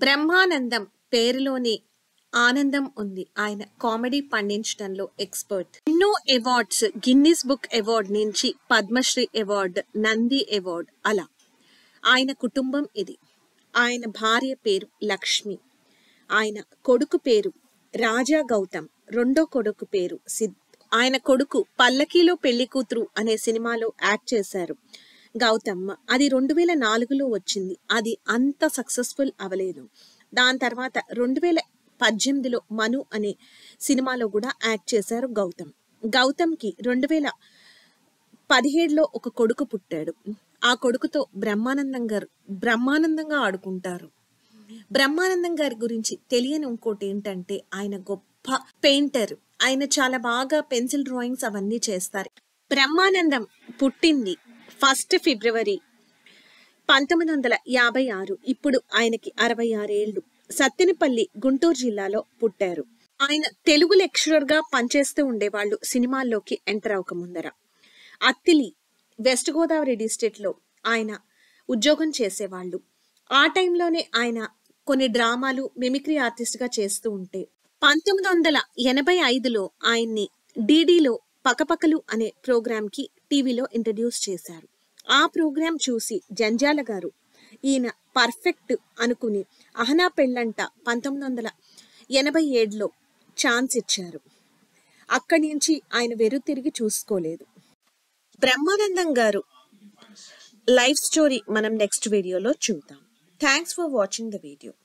బ్రహ్మానందం పేరులోనే ఆనందం ఉంది ఆయన కామెడీ పండించడంలో ఎక్స్పర్ట్ ఎన్నో అవార్డ్స్ గిన్నిస్ బుక్ అవార్డ్ నుంచి పద్మశ్రీ అవార్డ్ నంది అవార్డ్ అలా ఆయన కుటుంబం ఇది ఆయన భార్య పేరు లక్ష్మి ఆయన కొడుకు పేరు రాజా గౌతమ్ రెండో కొడుకు పేరు సిద్ ఆయన కొడుకు పల్లకీలో పెళ్లి కూతురు అనే సినిమాలో యాక్ట్ చేశారు గౌతమ్ అది రెండు వేల నాలుగులో వచ్చింది అది అంత సక్సెస్ఫుల్ అవ్వలేదు దాని తర్వాత రెండు వేల పద్దెనిమిదిలో మను అనే సినిమాలో కూడా యాక్ట్ చేశారు గౌతమ్ గౌతమ్కి రెండు వేల పదిహేడులో ఒక కొడుకు పుట్టాడు ఆ కొడుకుతో బ్రహ్మానందం గారు బ్రహ్మానందంగా ఆడుకుంటారు బ్రహ్మానందం గారి గురించి తెలియని ఇంకోటి ఏంటంటే ఆయన గొప్ప పెయింటర్ ఆయన చాలా బాగా పెన్సిల్ డ్రాయింగ్స్ అవన్నీ చేస్తారు బ్రహ్మానందం పుట్టింది ఫస్ట్ ఫిబ్రవరి పంతొమ్మిది వందల యాభై ఆరు ఇప్పుడు ఆయనకి అరవై ఆరేళ్లు సత్తెనపల్లి గుంటూరు జిల్లాలో పుట్టారు ఆయన తెలుగు లెక్చరర్ గా పనిచేస్తూ ఉండేవాళ్ళు సినిమాల్లోకి ఎంటర్ అవ్వక ముందర అత్తిలి వెస్ట్ గోదావరి డిస్ట్రిక్ట్ లో ఆయన ఉద్యోగం చేసేవాళ్ళు ఆ టైంలోనే ఆయన కొన్ని డ్రామాలు మిమిక్రీ ఆర్టిస్ట్ గా చేస్తూ ఉంటే పంతొమ్మిది వందల ఎనభై ఐదులో ఆయన్ని డీడీలో పకపకలు అనే ప్రోగ్రామ్ కి టీవీలో ఇంట్రడ్యూస్ చేశారు ఆ ప్రోగ్రాం చూసి జంజాల గారు ఈయన పర్ఫెక్ట్ అనుకుని అహనా పెళ్ళంట పంతొమ్మిది వందల ఎనభై ఏడులో ఛాన్స్ ఇచ్చారు అక్కడి నుంచి ఆయన వెరు తిరిగి చూసుకోలేదు బ్రహ్మానందం గారు లైఫ్ స్టోరీ మనం నెక్స్ట్ వీడియోలో చూద్దాం thanks for watching the video